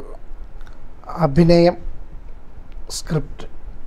അഭിനയം സ്ക്രിപ്റ്റ്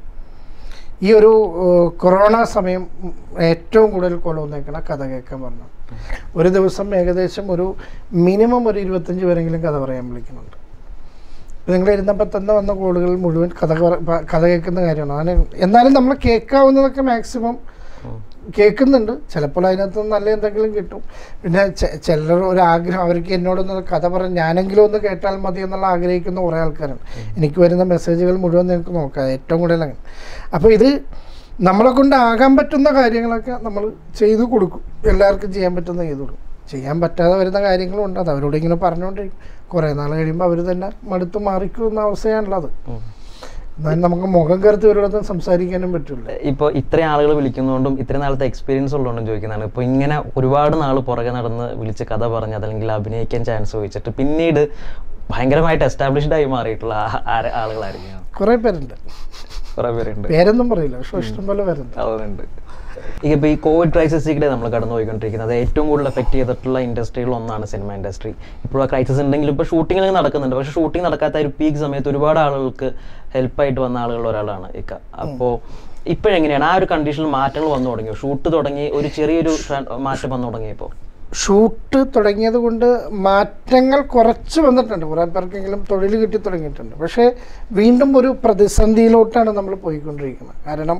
ഈ ഒരു ഏഹ്, കൊറോണ സമയം ഉം, ഏറ്റവും കൂടുതൽ കോൾ വന്നേക്കണ കഥ കേൾക്കാൻ പറഞ്ഞു ഒരു ദിവസം ഏകദേശം ഒരു മിനിമം ഒരു ഇരുപത്തഞ്ച് പേരെങ്കിലും കഥ പറയാൻ വിളിക്കുന്നുണ്ട് നിങ്ങൾ ഇരുന്നപ്പോൾ തന്നെ വന്ന കോളുകൾ മുഴുവൻ കഥ പറ- പ- കഥ കേൾക്കുന്ന കാര്യമാണ് അങ്ങനെ എന്നാലും നമ്മൾ കേൾക്കാവുന്നതൊക്കെ മാക്സിമം കേൾക്കുന്നുണ്ട് ചിലപ്പോൾ അതിനകത്ത് നിന്ന് നല്ല എന്തെങ്കിലും കിട്ടും പിന്നെ ചെ- ചിലർ ഒരു ആഗ്രഹം അവർക്ക് എന്നോടൊന്ന് കഥ പറഞ്ഞ് ഞാനെങ്കിലും ഒന്ന് കേട്ടാൽ മതി എന്നുള്ള ആഗ്രഹിക്കുന്ന കുറേ ആൾക്കാരാണ് എനിക്ക് വരുന്ന മെസ്സേജുകൾ മുഴുവൻ നിങ്ങൾക്ക് നോക്കാം ഏറ്റവും കൂടുതൽ അങ്ങനെ അപ്പോൾ ഇത് നമ്മളെ കൊണ്ട് ആകാൻ പറ്റുന്ന കാര്യങ്ങളൊക്കെ നമ്മൾ ചെയ്തു കൊടുക്കും എല്ലാവർക്കും ചെയ്യാൻ പറ്റുന്ന ചെയ്തു കൊടുക്കും ചെയ്യാൻ പറ്റാതെ വരുന്ന കാര്യങ്ങളുണ്ട് അത് അവരോട് ഇങ്ങനെ പറഞ്ഞുകൊണ്ടിരിക്കും കുറേ നാൾ കഴിയുമ്പോൾ അവർ തന്നെ മടുത്ത് മാറിക്കുന്ന അവസ്ഥയാണുള്ളത് ഉം. എന്നാലും നമുക്ക് മുഖം കയർത്തി അവരോടൊന്നും സംസാരിക്കാനും പറ്റില്ല ഇപ്പോൾ ഇത്രയും ആളുകൾ വിളിക്കുന്നതുകൊണ്ടും ഇത്രയും നാളത്തെ എക്സ്പീരിയൻസ് ഉള്ളതുകൊണ്ടും ചോദിക്കുന്നതാണ് ഇപ്പോൾ ഇങ്ങനെ ഒരുപാട് നാൾ പുറകെ നടന്ന് വിളിച്ച് കഥ പറഞ്ഞ് അതല്ലെങ്കിൽ അഭിനയിക്കാൻ ചാൻസ് ചോദിച്ചിട്ട് പിന്നീട് ഭയങ്കരമായിട്ട് എസ്റ്റാബ്ലിഷ്ഡ് ആയി മാറിയിട്ടുള്ള ആ- ആര- ആളുകളായിരിക്കും കുറേ പേരുണ്ട് കുറേ പേരുണ്ട് പേരൊന്നും പറയില്ല പക്ഷെ ഇഷ്ടം പോലെ പേരുണ്ട് അതുണ്ട് ഇപ്പോൾ ഈ കോവിഡ് ക്രൈസിസിലൂടെ നമ്മൾ കടന്നു പോയിക്കൊണ്ടിരിക്കുന്നത് ഏറ്റവും കൂടുതൽ എഫക്റ്റ് ചെയ്തിട്ടുള്ള ഇൻഡസ്ട്രികൾ ഒന്നാണ് സിനിമ ഇൻഡസ്ട്രി ഇപ്പോൾ ആ ക്രൈസിസ് ഉണ്ടെങ്കിലും ഇപ്പോൾ ഷൂട്ടിങ്ങിൽ നടക്കുന്നുണ്ട് പക്ഷേ ഷൂട്ടിംഗ് നടക്കാത്ത ഒരു പീക്ക് സമയത്ത് ഒരുപാട് ആളുകൾക്ക് ഹെൽപ്പായിട്ട് വന്ന ആളുകളിൽ ഒരാളാണ് ഇക്ക അപ്പോൾ ഇപ്പോഴെങ്ങനെയാണ് ആ ഒരു കണ്ടീഷനിൽ മാറ്റങ്ങൾ വന്നു തുടങ്ങിയോ ഷൂട്ട് തുടങ്ങി ഒരു ചെറിയൊരു ട്ര- മാറ്റം വന്നു തുടങ്ങിയപ്പോൾ ഷൂട്ട് തുടങ്ങിയത് കൊണ്ട് മാറ്റങ്ങൾ കുറച്ച് വന്നിട്ടുണ്ട് കുറേ പേർക്കെങ്കിലും തൊഴിൽ കിട്ടി തുടങ്ങിയിട്ടുണ്ട് പക്ഷേ വീണ്ടും ഒരു പ്രതിസന്ധിയിലോട്ടാണ് നമ്മൾ പോയിക്കൊണ്ടിരിക്കുന്നത് കാരണം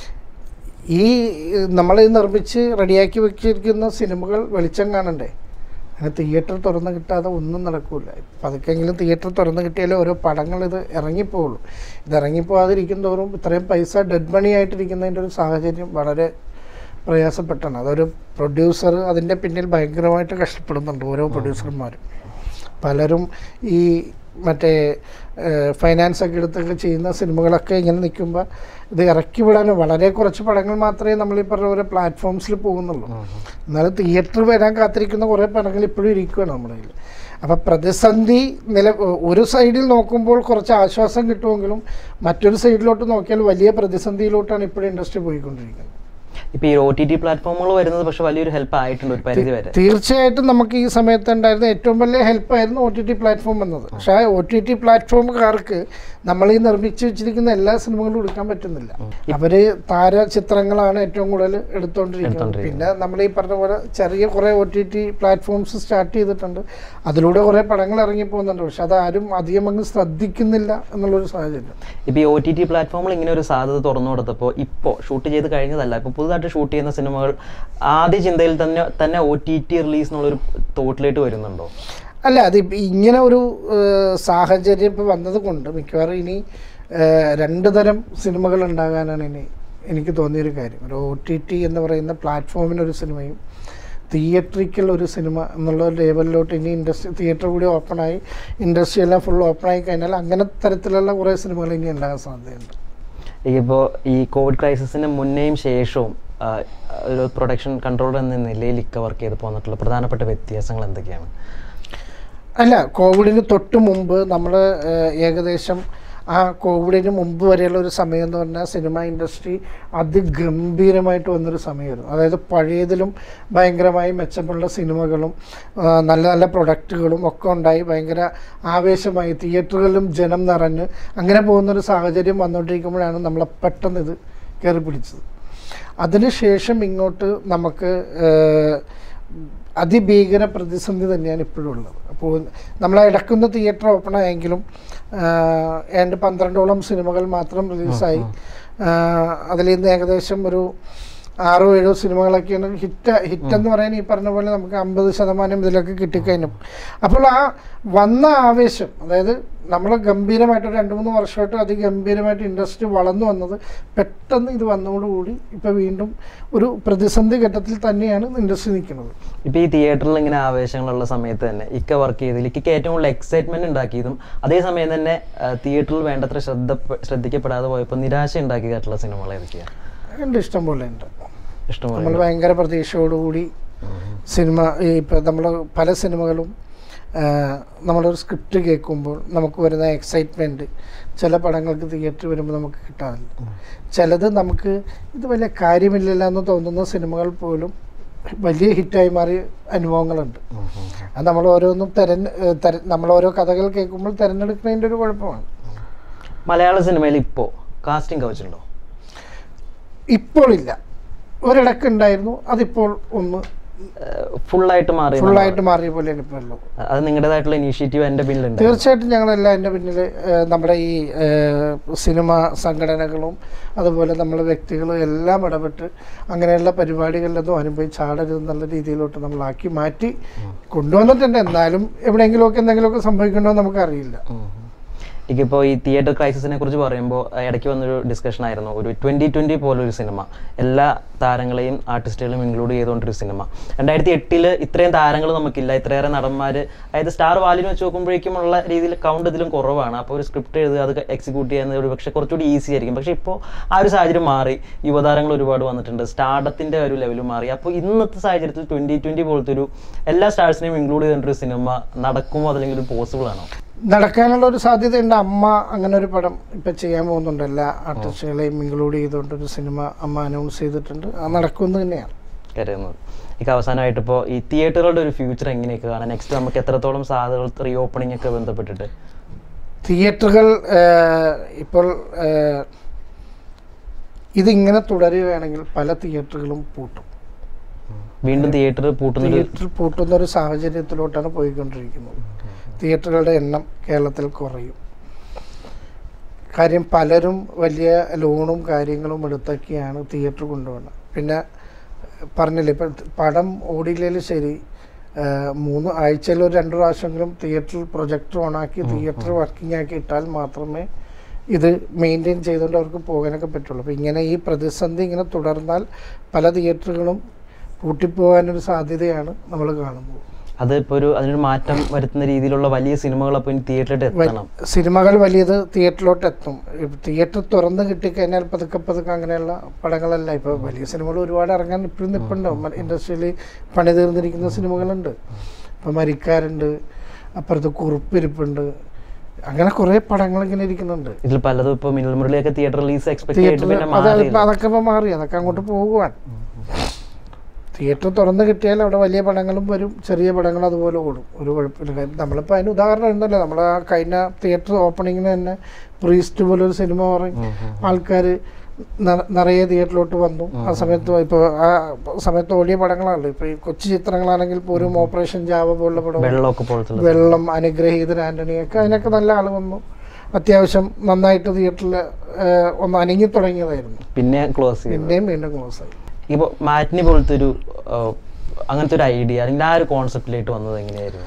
ഈ നമ്മൾ നിർമ്മിച്ച് റെഡിയാക്കി വെച്ചിരിക്കുന്ന സിനിമകൾ വെളിച്ചം കാണണ്ടേ അങ്ങനെ തിയേറ്റർ തുറന്ന് കിട്ടാതെ ഒന്നും നടക്കില്ല പതുക്കെങ്കിലും തിയേറ്റർ തുറന്ന് കിട്ടിയാലേ ഓരോ പടങ്ങൾ ഇത് ഇറങ്ങിപ്പോവുള്ളൂ ഇത് ഇറങ്ങിപ്പോകാതിരിക്കും തോറും ഇത്രയും പൈസ ഡെഡ് മണി ആയിട്ടിരിക്കുന്നതിൻ്റെ ഒരു സാഹചര്യം വളരെ പ്രയാസപ്പെട്ടാണ് അതൊരു പ്രൊഡ്യൂസർ അതിൻ്റെ പിന്നിൽ ഭയങ്കരമായിട്ട് കഷ്ടപ്പെടുന്നുണ്ട് ഓരോ പ്രൊഡ്യൂസർമാരും പലരും ഈ മറ്റേ ഫൈനാൻസ് ഒക്കെ എടുത്തൊക്കെ ചെയ്യുന്ന സിനിമകളൊക്കെ ഇങ്ങനെ നിൽക്കുമ്പോൾ ഇത് ഇറക്കി വിടാൻ വളരെ കുറച്ച് പടങ്ങൾ മാത്രമേ നമ്മൾ ഈ പറഞ്ഞ പോലെ പ്ലാറ്റ്ഫോംസിൽ പോകുന്നുള്ളൂ എന്നാലും തിയേറ്റർ വരാൻ കാത്തിരിക്കുന്ന കുറേ പടങ്ങൾ ഇപ്പോഴും ഇരിക്കുകയാണ് നമ്മുടെ കയ്യിൽ അപ്പോൾ പ്രതിസന്ധി നില ഒരു സൈഡിൽ നോക്കുമ്പോൾ കുറച്ച് ആശ്വാസം കിട്ടുമെങ്കിലും മറ്റൊരു സൈഡിലോട്ട് നോക്കിയാൽ വലിയ പ്രതിസന്ധിയിലോട്ടാണ് ഇപ്പോഴും ഇൻഡസ്ട്രി പോയിക്കൊണ്ടിരിക്കുന്നത് ഇപ്പോൾ ഈ ഒ ടി ടി പ്ലാറ്റ്ഫോമുകൾ വരുന്നത് പക്ഷേ വലിയൊരു ഹെൽപ്പ് ആയിട്ടുണ്ട് ഒരു പരിധി വരെ തീർച്ചയായിട്ടും നമുക്ക് ഈ സമയത്ത് ഉണ്ടായിരുന്ന ഏറ്റവും വലിയ ഹെൽപ്പായിരുന്നു ഒ ടി ടി പ്ലാറ്റ്ഫോം എന്നത് പക്ഷേ ആ ഒ ടി ടി പ്ലാറ്റ്ഫോമുകാർക്ക് നമ്മൾ ഈ നിർമ്മിച്ചു വെച്ചിരിക്കുന്ന എല്ലാ സിനിമകളും എടുക്കാൻ പറ്റുന്നില്ല അവർ താരചിത്രങ്ങളാണ് ഏറ്റവും കൂടുതൽ എടുത്തുകൊണ്ടിരിക്കുന്നത് പിന്നെ നമ്മൾ ഈ പറഞ്ഞ പോലെ ചെറിയ കുറേ O T T platforms start ചെയ്തിട്ടുണ്ട് അതിലൂടെ കുറേ പടങ്ങൾ ഇറങ്ങി പോകുന്നുണ്ട് പക്ഷെ അത് ആരും അധികം അങ്ങ് ശ്രദ്ധിക്കുന്നില്ല എന്നുള്ളൊരു സാഹചര്യം ഇപ്പോൾ ഈ ഒ ടി ടി പ്ലാറ്റ്ഫോമിൽ ഇങ്ങനെ ഒരു സാധ്യത തുറന്നു കൊടുത്തപ്പോൾ ഇപ്പോൾ ഷൂട്ട് ചെയ്ത് കഴിഞ്ഞതല്ല ഇപ്പോൾ പുതുതായിട്ട് ഷൂട്ട് ചെയ്യുന്ന സിനിമകൾ ആദ്യ ചിന്തയിൽ തന്നെ തന്നെ ഒ ടി ടി റിലീസ് എന്നുള്ളൊരു തോട്ടിലേക്ക് വരുന്നുണ്ടോ അല്ല അത് ഇപ്പ ഇങ്ങനെ ഒരു ഏഹ്, സാഹചര്യം ഇപ്പോൾ വന്നത് കൊണ്ട് മിക്കവാറും ഇനി ഏഹ്, രണ്ട് തരം സിനിമകൾ ഉണ്ടാകാനാണ് ഇനി എനിക്ക് തോന്നിയൊരു കാര്യം ഒരു ഒ ടി ടി എന്ന് പറയുന്ന പ്ലാറ്റ്ഫോമിനൊരു സിനിമയും തിയേറ്ററിക്കൽ ഒരു സിനിമ എന്നുള്ള ഒരു ലേബലിലോട്ട് ഇനി ഇൻഡസ്ട്രി തിയേറ്റർ കൂടി ഓപ്പണായി ഇൻഡസ്ട്രി എല്ലാം ഫുൾ ഓപ്പണായി കഴിഞ്ഞാൽ അങ്ങനെ തരത്തിലുള്ള കുറേ സിനിമകൾ ഇനി ഉണ്ടാകാൻ സാധ്യതയുണ്ട് ഇപ്പോൾ ഈ കോവിഡ് ക്രൈസിസിന് മുന്നേയും ശേഷവും ആ, ഒരു പ്രൊഡക്ഷൻ കൺട്രോളർ എന്ന നിലയിൽ ഇക്ക വർക്ക് ചെയ്ത് പോന്നിട്ടുള്ള പ്രധാനപ്പെട്ട വ്യത്യാസങ്ങൾ എന്തൊക്കെയാണ് അല്ല കോവിഡിന് തൊട്ട് മുമ്പ് നമ്മൾ ഏകദേശം ആ കോവിഡിന് മുമ്പ് വരെയുള്ള ഒരു സമയം എന്ന് പറഞ്ഞാൽ സിനിമ ഇൻഡസ്ട്രി അതിഗംഭീരമായിട്ട് വന്നൊരു സമയമായിരുന്നു അതായത് പഴയതിലും ഭയങ്കരമായി മെച്ചമുള്ള സിനിമകളും ആ, നല്ല നല്ല പ്രൊഡക്റ്റുകളും ഒക്കെ ഉണ്ടായി ഭയങ്കര ആവേശമായി തിയേറ്ററുകളിലും ജനം നിറഞ്ഞ് അങ്ങനെ പോകുന്നൊരു സാഹചര്യം വന്നുകൊണ്ടിരിക്കുമ്പോഴാണ് നമ്മളെ പെട്ടെന്ന് ഇത് കയറി പിടിച്ചത് അതിനുശേഷം ഇങ്ങോട്ട് നമുക്ക് ഏഹ്, അതിഭീകര പ്രതിസന്ധി തന്നെയാണ് ഇപ്പോഴും ഉള്ളത് അപ്പോൾ നമ്മൾ ഇടക്കുന്ന തിയേറ്റർ ഓപ്പൺ ആയെങ്കിലും ഏണ്ട് പന്ത്രണ്ടോളം സിനിമകൾ മാത്രം റിലീസായി അതിൽ നിന്ന് ഏകദേശം ഒരു ആറോ ഏഴോ സിനിമകളൊക്കെയാണ് ഹിറ്റ് ഹിറ്റ് എന്ന് പറയാൻ ഈ പറഞ്ഞ പോലെ നമുക്ക് അമ്പത് ശതമാനം ഇതിലൊക്കെ കിട്ടിക്കഴിഞ്ഞു അപ്പോൾ ആ വന്ന ആവേശം അതായത് നമ്മൾ ഗംഭീരമായിട്ട് ഒരു രണ്ട് മൂന്ന് വർഷമായിട്ട് അതിഗംഭീരമായിട്ട് ഇൻഡസ്ട്രി വളർന്നു വന്നത് പെട്ടെന്ന് ഇത് വന്നതോടുകൂടി ഇപ്പോൾ വീണ്ടും ഒരു പ്രതിസന്ധി ഘട്ടത്തിൽ തന്നെയാണ് ഇൻഡസ്ട്രി നിൽക്കുന്നത് ഇപ്പോൾ ഈ തിയേറ്ററിൽ ഇങ്ങനെ ആവേശങ്ങളുള്ള സമയത്ത് തന്നെ ഇക്ക വർക്ക് ചെയ്തതിൽ ഇക്കയ്ക്ക് ഏറ്റവും കൂടുതൽ എക്സൈറ്റ്മെന്റ് ഉണ്ടാക്കിയതും അതേസമയം തന്നെ തിയേറ്ററിൽ വേണ്ടത്ര ശ്രദ്ധ ശ്രദ്ധിക്കപ്പെടാതെ പോയപ്പോൾ നിരാശ ഉണ്ടാക്കിയിട്ടുള്ള സിനിമകൾ ഏതൊക്കെയാണ് എൻ്റെ ഇഷ്ടം പോലെ ഉണ്ട് ഇഷ്ടംപോലെ നമ്മൾ ഭയങ്കര പ്രതീക്ഷയോടുകൂടി സിനിമ ഈ ഇപ്പം നമ്മൾ പല സിനിമകളും ആ, നമ്മളൊരു സ്ക്രിപ്റ്റ് കേൾക്കുമ്പോൾ നമുക്ക് വരുന്ന എക്സൈറ്റ്മെൻറ്റ് ചില പടങ്ങൾക്ക് തിയേറ്ററിൽ വരുമ്പോൾ നമുക്ക് കിട്ടാറില്ല ചിലത് നമുക്ക് ഇത് വലിയ കാര്യമില്ലല്ലോ എന്ന് തോന്നുന്ന സിനിമകൾ പോലും വലിയ ഹിറ്റായി മാറിയ അനുഭവങ്ങളുണ്ട് അത് നമ്മൾ ഓരോന്നും തെരഞ്ഞ് തെര നമ്മൾ ഓരോ കഥകൾ കേൾക്കുമ്പോൾ തിരഞ്ഞെടുക്കുന്നതിൻ്റെ ഒരു കുഴപ്പമാണ് മലയാള സിനിമയിൽ ഇപ്പോൾ കാസ്റ്റിംഗ് കവച്ചുണ്ടോ ഇപ്പോൾ ഇല്ല ഒരിടക്ക് ഉണ്ടായിരുന്നു അതിപ്പോൾ ഒന്ന് ഫുള്ളായിട്ട് മാറി ഫുള്ളായിട്ട് മാറിയ പോലെയാണ് ഇപ്പോൾ ഉള്ളത് അത് നിങ്ങളുടേതായിട്ടുള്ള ഇനീഷ്യേറ്റീവ് എൻ്റെ പിന്നിലുണ്ട് തീർച്ചയായിട്ടും ഞങ്ങളെല്ലാം എൻ്റെ പിന്നിൽ ഏഹ്, നമ്മുടെ ഈ ഏഹ്, സിനിമ സംഘടനകളും അതുപോലെ നമ്മളെ വ്യക്തികളും എല്ലാം ഇടപെട്ട് അങ്ങനെയുള്ള പരിപാടികളിലൊന്നും അനുഭവിച്ച് ചാടരുതെന്നുള്ള രീതിയിലോട്ട് നമ്മളാക്കി മാറ്റി കൊണ്ടുവന്നിട്ടുണ്ട് എന്നാലും എവിടെയെങ്കിലുമൊക്കെ എന്തെങ്കിലുമൊക്കെ സംഭവിക്കണമെന്ന് നമുക്കറിയില്ല എനിക്കിപ്പോൾ ഈ തിയേറ്റർ ക്രൈസിസിനെ കുറിച്ച് പറയുമ്പോൾ ഇടയ്ക്ക് വന്നൊരു ഡിസ്കഷൻ ആയിരുന്നു ഒരു ട്വൻറ്റി ട്വൻറ്റി പോലൊരു സിനിമ എല്ലാ താരങ്ങളെയും ആർട്ടിസ്റ്റുകളെയും ഇൻക്ലൂഡ് ചെയ്തുകൊണ്ടൊരു സിനിമ രണ്ടായിരത്തി എട്ടിൽ ഇത്രയും താരങ്ങൾ നമുക്കില്ല ഇത്രയേറെ നടന്മാർ അതായത് സ്റ്റാർ വാല്യൂ വെച്ച് നോക്കുമ്പോഴേക്കും ഉള്ള രീതിയിൽ കൗണ്ട് ഇതിലും കുറവാണ് അപ്പോൾ ഒരു സ്ക്രിപ്റ്റ് എഴുതുക അത് എക്സിക്യൂട്ട് ചെയ്യുന്നത് ഒരു പക്ഷേ കുറച്ചുകൂടി ഈസി ആയിരിക്കും പക്ഷേ ഇപ്പോൾ ആ ഒരു സാഹചര്യം മാറി യുവതാരങ്ങൾ ഒരുപാട് വന്നിട്ടുണ്ട് സ്റ്റാർഡത്തിൻ്റെ ഒരു ലെവൽ മാറി അപ്പോൾ ഇന്നത്തെ സാഹചര്യത്തിൽ ട്വൻറ്റി ട്വൻറ്റി പോലത്തെ ഒരു എല്ലാ സ്റ്റാർസിനെയും ഇൻക്ലൂഡ് ചെയ്തിട്ടൊരു സിനിമ നടക്കുമോ അതല്ലെങ്കിൽ ഒരു പോസിബിൾ ആണോ നടക്കാനുള്ള ഒരു സാധ്യതയുണ്ട് അമ്മ അങ്ങനെ ഒരു പടം ഇപ്പം ചെയ്യാൻ പോകുന്നുണ്ട് എല്ലാ ആർട്ടിസ്റ്റുകളെയും ഇൻക്ലൂഡ് ചെയ്തുകൊണ്ടൊരു സിനിമ അമ്മ അനൗൺസ് ചെയ്തിട്ടുണ്ട് അത് നടക്കുമെന്ന് തന്നെയാണ് കരുതുന്നത് എനിക്ക് അവസാനമായിട്ട് ഇപ്പോൾ ഈ തിയേറ്ററുകളുടെ ഒരു ഫ്യൂച്ചർ എങ്ങനെയൊക്കെ കാണാം നെക്സ്റ്റ് നമുക്ക് എത്രത്തോളം സാധ്യതകൾ റീ ഓപ്പണിംഗ് ഒക്കെ ബന്ധപ്പെട്ടിട്ട് തിയേറ്ററുകൾ ഏഹ്, ഇപ്പോൾ ഏഹ്, ഇതിങ്ങനെ തുടരുകയാണെങ്കിൽ പല തിയേറ്ററുകളും പൂട്ടും വീണ്ടും തിയേറ്റർ പൂട്ടുന്നൊരു തിയേറ്റർ പൂട്ടുന്ന ഒരു സാഹചര്യത്തിലോട്ടാണ് പോയിക്കൊണ്ടിരിക്കുന്നത് തിയേറ്ററുകളുടെ എണ്ണം കേരളത്തിൽ കുറയും കാര്യം പലരും വലിയ ലോണും കാര്യങ്ങളും എടുത്തൊക്കെയാണ് തിയേറ്റർ കൊണ്ടുപോകുന്നത് പിന്നെ പറഞ്ഞില്ലേ ഇപ്പം പടം ഓടിയില്ലെങ്കിൽ ശരി ആ, മൂന്ന് ആഴ്ചയിൽ ഒരു രണ്ട് പ്രാവശ്യമെങ്കിലും തിയേറ്ററിൽ പ്രൊജക്ടർ ഓണാക്കി തിയേറ്റർ വർക്കിംഗ് ആക്കി ഇട്ടാൽ മാത്രമേ ഇത് മെയിൻറ്റെയിൻ ചെയ്തുകൊണ്ട് അവർക്ക് പോകാനൊക്കെ പറ്റുള്ളൂ അപ്പോൾ ഇങ്ങനെ ഈ പ്രതിസന്ധി ഇങ്ങനെ തുടർന്നാൽ പല തിയേറ്ററുകളും പൂട്ടിപ്പോകാനൊരു സാധ്യതയാണ് നമ്മൾ കാണുന്നത് അത് ഇപ്പോൾ ഒരു അതിനൊരു മാറ്റം വരുത്തുന്ന രീതിയിലുള്ള വലിയ സിനിമകൾ അപ്പോൾ ഇനി തിയേറ്ററിൽ എത്തണം സിനിമകൾ വലിയത് തിയേറ്ററിലോട്ട് എത്തും ഇപ്പ തിയേറ്റർ തുറന്ന് കിട്ടിക്കഴിഞ്ഞാൽ പതുക്കെ പതുക്കെ അങ്ങനെയുള്ള പടങ്ങളല്ല ഇപ്പോൾ വലിയ സിനിമകൾ ഒരുപാട് ഇറങ്ങാൻ ഇപ്പോഴും നിൽപ്പുണ്ട് ഇൻഡസ്ട്രിയിൽ പണി തീർന്നിരിക്കുന്ന സിനിമകളുണ്ട് ഇപ്പം മരിക്കാറുണ്ട് അപ്പുറത്ത് കുറുപ്പിരിപ്പുണ്ട് അങ്ങനെ കുറേ പടങ്ങൾ ഇങ്ങനെ ഇരിക്കുന്നുണ്ട് ഇതിൽ പലതും ഇപ്പോൾ മിന്നൽ മുരളിയൊക്കെ തിയേറ്റർ റിലീസ് എക്സ്പെക്ട് ചെയ്തിട്ട് തിയേറ്റർ പിന്നെ അത് മാറി ഇപ്പം അതൊക്കെ ഇപ്പോൾ മാറി അതൊക്കെ അങ്ങോട്ട് പോകുവാൻ തിയേറ്റർ തുറന്ന് കിട്ടിയാൽ അവിടെ വലിയ പടങ്ങളും വരും ചെറിയ പടങ്ങൾ അതുപോലെ ഓടും ഒരു കുഴപ്പമില്ല കാര്യം നമ്മളിപ്പോൾ അതിന് ഉദാഹരണം ഉണ്ടല്ലോ നമ്മൾ ആ കഴിഞ്ഞ തിയേറ്റർ ഓപ്പണിങ്ങിന് തന്നെ പ്രീസ്റ്റ് പോലെ ഒരു സിനിമ പറയും ആൾക്കാർ നിറയെ തിയേറ്ററിലോട്ട് വന്നു ആ സമയത്ത് ഇപ്പോൾ ആ സമയത്ത് ഓടിയ പടങ്ങളാണല്ലോ ഇപ്പോൾ ഈ കൊച്ചു ചിത്രങ്ങളാണെങ്കിൽ പോലും ഓപ്പറേഷൻ ജാവ പോലുള്ള പടം വെള്ളമൊക്കെ പോലത്തുള്ള വെള്ളം അനുഗ്രഹീതൻ ആൻ്റണി ഒക്കെ അതിനൊക്കെ നല്ല ആൾ വന്നു അത്യാവശ്യം നന്നായിട്ട് തിയേറ്ററിൽ ഒന്ന് അനങ്ങി തുടങ്ങിയതായിരുന്നു പിന്നെ ക്ലോസ് ചെയ്തു പിന്നെയും വീണ്ടും ക്ലോസ് ആയി ഇപ്പോൾ മാറ്റിനി പോലത്തെ ഒരു ആ, അങ്ങനത്തെ ഒരു ഐഡിയ അല്ലെങ്കിൽ ആ ഒരു കോൺസെപ്റ്റിലേക്ക് വന്നത് എങ്ങനെയായിരുന്നു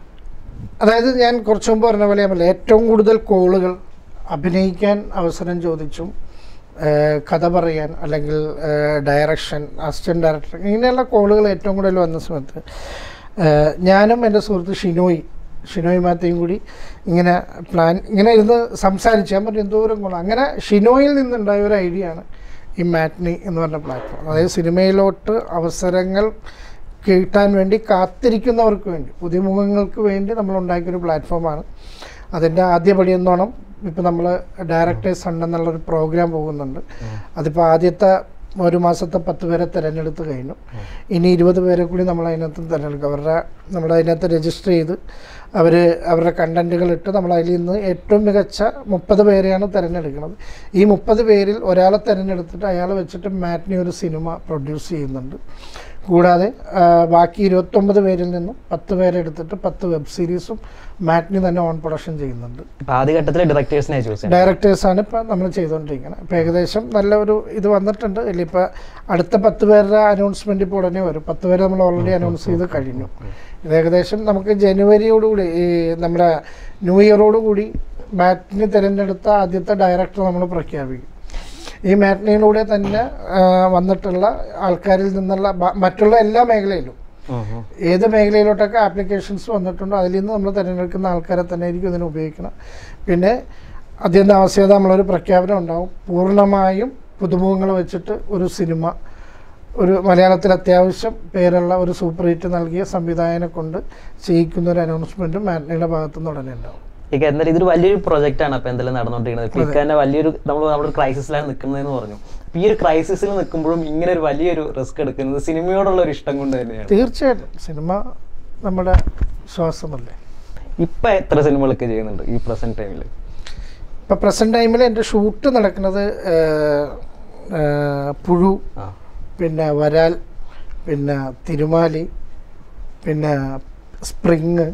അതായത് ഞാൻ കുറച്ച് മുമ്പ് പറഞ്ഞ പോലെ ഞാൻ പറഞ്ഞില്ലേ, ഏറ്റവും കൂടുതൽ കോളുകൾ അഭിനയിക്കാൻ അവസരം ചോദിച്ചും ഏഹ്, കഥ പറയാൻ അല്ലെങ്കിൽ ഡയറക്ഷൻ അസിസ്റ്റൻറ്റ് ഡയറക്ടർ ഇങ്ങനെയുള്ള കോളുകൾ ഏറ്റവും കൂടുതൽ വന്ന സമയത്ത് ഏഹ്, ഞാനും എൻ്റെ സുഹൃത്ത് ഷിനോയ് ഷിനോയ് മാത്തയും കൂടി ഇങ്ങനെ പ്ലാൻ ഇങ്ങനെ ഇരുന്ന് സംസാരിച്ച് ഞാൻ പറഞ്ഞു എന്തോരം കോളം അങ്ങനെ ഷിനോയിൽ നിന്നുണ്ടായ ഒരു ഐഡിയ ആണ് ഈ മാറ്റ്നി എന്ന് പറഞ്ഞ പ്ലാറ്റ്ഫോം അതായത് സിനിമയിലോട്ട് അവസരങ്ങൾ കിട്ടാൻ വേണ്ടി കാത്തിരിക്കുന്നവർക്ക് വേണ്ടി പുതിയ മുഖങ്ങൾക്ക് വേണ്ടി നമ്മൾ ഉണ്ടാക്കിയൊരു പ്ലാറ്റ്ഫോമാണ് അതിൻ്റെ ആദ്യപടി എന്നോണം ഇപ്പം നമ്മൾ ഡയറക്ടേഴ്സ് ഫണ്ട് എന്നുള്ളൊരു പ്രോഗ്രാം പോകുന്നുണ്ട് അതിപ്പോൾ ആദ്യത്തെ ഒരു മാസത്തെ പത്ത് പേരെ തിരഞ്ഞെടുത്ത് കഴിഞ്ഞു ഇനി ഇരുപത് പേരെ കൂടി നമ്മൾ അതിനകത്ത് തിരഞ്ഞെടുക്കും അവരുടെ നമ്മൾ അതിനകത്ത് രജിസ്റ്റർ ചെയ്ത് അവർ അവരുടെ കണ്ടൻറ്റുകൾ ഇട്ട് നമ്മൾ അതിൽ നിന്ന് ഏറ്റവും മികച്ച മുപ്പത് പേരെയാണ് തിരഞ്ഞെടുക്കുന്നത് ഈ മുപ്പത് പേരിൽ ഒരാളെ തിരഞ്ഞെടുത്തിട്ട് അയാളെ വെച്ചിട്ട് മാറ്റിനി ഒരു സിനിമ പ്രൊഡ്യൂസ് ചെയ്യുന്നുണ്ട് കൂടാതെ ആ, ബാക്കി ഇരുപത്തൊമ്പത് പേരിൽ നിന്നും പത്ത് പേരെ എടുത്തിട്ട് പത്ത് വെബ് സീരീസും മാറ്റിനി തന്നെ ഓൺ പ്രൊഡക്ഷൻ ചെയ്യുന്നുണ്ട് ഇപ്പൊ ആദ്യഘട്ടത്തിൽ ഡയറക്ടേഴ്സിനെ ചൂസ് ചെയ്യാം ഡയറക്ടേഴ്സാണ് ഇപ്പോൾ നമ്മൾ ചെയ്തുകൊണ്ടിരിക്കുന്നത് ഇപ്പോൾ ഏകദേശം നല്ല ഒരു ഇത് വന്നിട്ടുണ്ട് ഇതിലിപ്പോൾ അടുത്ത പത്ത് പേരുടെ അനൗൺസ്മെൻറ്റ് ഇപ്പോൾ ഉടനെ വരും പത്ത് പേരെ നമ്മൾ ഓൾറെഡി അനൗൺസ് ചെയ്ത് കഴിഞ്ഞു ഇത് ഏകദേശം നമുക്ക് ജനുവരിയോടുകൂടി ഈ നമ്മുടെ ന്യൂ ഇയറോടുകൂടി മാറ്റിന് തിരഞ്ഞെടുത്ത ആദ്യത്തെ ഡയറക്ടർ നമ്മൾ പ്രഖ്യാപിക്കും ഈ മാറ്റിനിയിലൂടെ തന്നെ ആ, വന്നിട്ടുള്ള ആൾക്കാരിൽ നിന്നുള്ള ബ- മറ്റുള്ള എല്ലാ മേഖലയിലും ഏത് മേഖലയിലോട്ടൊക്കെ ആപ്ലിക്കേഷൻസ് വന്നിട്ടുണ്ടോ അതിൽ നിന്ന് നമ്മൾ തിരഞ്ഞെടുക്കുന്ന ആൾക്കാരെ തന്നെ ആയിരിക്കും ഇതിന് ഉപയോഗിക്കണം പിന്നെ അതിൻ്റെ ആവശ്യകത നമ്മളൊരു പ്രഖ്യാപനം ഉണ്ടാവും പൂർണ്ണമായും പുതുമുഖങ്ങൾ വെച്ചിട്ട് ഒരു സിനിമ ഒരു മലയാളത്തിൽ അത്യാവശ്യം പേരുള്ള ഒരു സൂപ്പർ ഹിറ്റ് നൽകിയ സംവിധായകനെ കൊണ്ട് ചെയ്യിക്കുന്ന ഒരു അനൗൺസ്മെൻറ്റും മാറ്റിനിയുടെ ഭാഗത്തുനിന്ന് ഉടനെ ഉണ്ടാവും ഇക്ക എന്തായാലും ഇതൊരു വലിയൊരു പ്രൊജക്റ്റ് ആണ് അപ്പൊ എന്തായാലും നടന്നുകൊണ്ടിരിക്കുന്നത് ഇപ്പൊ ഇക്ക തന്നെ വലിയൊരു നമ്മൾ നമ്മുടെ ക്രൈസിസിലാണ് നിൽക്കുന്നതെന്ന് പറഞ്ഞു അപ്പൊ ഈ ഒരു ക്രൈസിസിൽ നിൽക്കുമ്പോഴും ഇങ്ങനെ ഒരു വലിയൊരു റിസ്ക് എടുക്കുന്നത് സിനിമയോടുള്ള ഒരു ഇഷ്ടം കൊണ്ട് തന്നെയാണ് തീർച്ചയായിട്ടും സിനിമ നമ്മുടെ ശ്വാസമല്ലേ ഇപ്പൊ എത്ര സിനിമകളൊക്കെ ചെയ്യുന്നുണ്ട് ഈ പ്രസന്റ് ടൈമിൽ ഇപ്പം പ്രസൻറ്റ് ടൈമിൽ എൻ്റെ ഷൂട്ട് നടക്കുന്നത് ഏഹ്, ഏഹ്, പുഴു ആ പിന്നെ വരാൽ പിന്നെ തിരുമാലി പിന്നെ സ്പ്രിങ്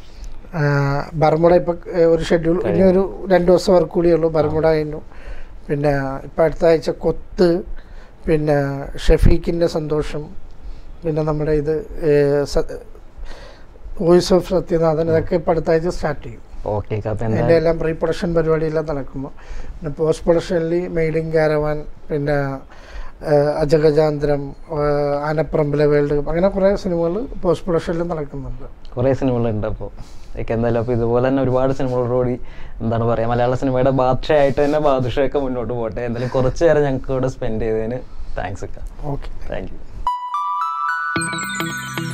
ബർമുട ഇപ്പം ഒരു ഷെഡ്യൂൾ ഇനി ഒരു രണ്ട് ദിവസം വർക്ക് കൂടിയേ ഉള്ളൂ ബർമുട കഴിഞ്ഞു പിന്നെ ഇപ്പം അടുത്ത ആഴ്ച കൊത്ത് പിന്നെ ഷഫീഖിൻ്റെ സന്തോഷം പിന്നെ നമ്മുടെ ഇത് വോയിസ് ഓഫ് സത്യനാഥൻ ഇതൊക്കെ ഇപ്പം അടുത്ത ആഴ്ച സ്റ്റാർട്ട് ചെയ്യും ഓക്കെ അപ്പം അതിൻ്റെ എന്തായാലും എല്ലാം പ്രീ പ്രൊഡക്ഷൻ പരിപാടിയെല്ലാം നടക്കുന്നു പിന്നെ പോസ്റ്റ് പ്രൊഡക്ഷനിൽ മെയ്ഡ് ഇൻ കാരവാൻ പിന്നെ ആ, അജഗജാന്തരം ആ, ആനപ്പറമ്പിലെ വേൾഡ് കപ്പ് അങ്ങനെ കുറേ സിനിമകൾ പോസ്റ്റ് പ്രൊഡക്ഷനിൽ നടക്കുന്നുണ്ട് കുറേ സിനിമകളുണ്ട് അപ്പോൾ ഒക്കെ എന്തായാലും അപ്പോൾ ഇതുപോലെ തന്നെ ഒരുപാട് സിനിമകളോടുകൂടി എന്താണ് പറയുക മലയാള സിനിമയുടെ ബാദ്ഷയായിട്ട് തന്നെ ബാദുഷയൊക്കെ മുന്നോട്ട് പോട്ടെ എന്തായാലും കുറച്ച് നേരം ഞങ്ങൾക്ക് ഇവിടെ സ്പെൻഡ് ചെയ്തതിന് താങ്ക്സ് ഒക്കെ ഓക്കെ താങ്ക് യു